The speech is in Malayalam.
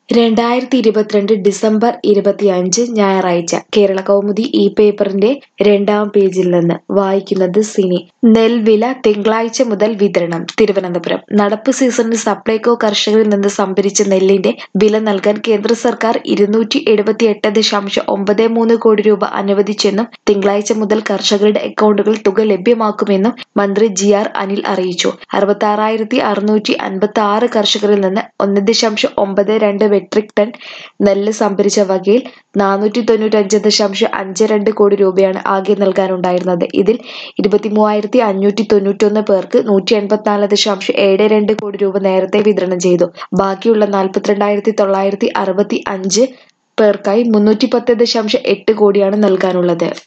രണ്ടായിരത്തി ഇരുപത്തിരണ്ട് ഡിസംബർ ഇരുപത്തിയഞ്ച് ഞായറാഴ്ച കേരള കൗമുദി ഈ പേപ്പറിന്റെ രണ്ടാം പേജിൽ നിന്ന് വായിക്കുന്നത് സിനി നെൽവില തിങ്കളാഴ്ച മുതൽ വിതരണം തിരുവനന്തപുരം നടപ്പ് സീസണിൽ സപ്ലൈകോ കർഷകരിൽ നിന്ന് സംഭരിച്ച നെല്ലിന്റെ വില നൽകാൻ കേന്ദ്ര സർക്കാർ ഇരുന്നൂറ്റി എഴുപത്തിയെട്ട് ദശാംശം ഒമ്പത് മൂന്ന് കോടി രൂപ അനുവദിച്ചെന്നും തിങ്കളാഴ്ച മുതൽ കർഷകരുടെ അക്കൗണ്ടുകളിൽ തുക ലഭ്യമാക്കുമെന്നും മന്ത്രി ജി ആർ അനിൽ അറിയിച്ചു അറുപത്താറായിരത്തി അറുന്നൂറ്റി അൻപത്തി ആറ് കർഷകരിൽ നിന്ന് ഒന്ന് ദശാംശം ഒമ്പത് രണ്ട് മെട്രിക് ടൺ നെല്ല് സംഭരിച്ച വകയിൽ നാനൂറ്റി തൊണ്ണൂറ്റഞ്ച് ദശാംശം അഞ്ച് രണ്ട് കോടി രൂപയാണ് ആകെ നൽകാനുണ്ടായിരുന്നത് ഇതിൽ ഇരുപത്തിമൂവായിരത്തി അഞ്ഞൂറ്റി തൊണ്ണൂറ്റൊന്ന് പേർക്ക് നൂറ്റി എൺപത്തിനാല് ദശാംശം ഏഴ് രണ്ട് കോടി രൂപ നേരത്തെ വിതരണം ചെയ്തു ബാക്കിയുള്ള നാൽപ്പത്തിരണ്ടായിരത്തി തൊള്ളായിരത്തി അറുപത്തി അഞ്ച് പേർക്കായി മുന്നൂറ്റി പത്ത് ദശാംശം എട്ട് കോടിയാണ് നൽകാനുള്ളത്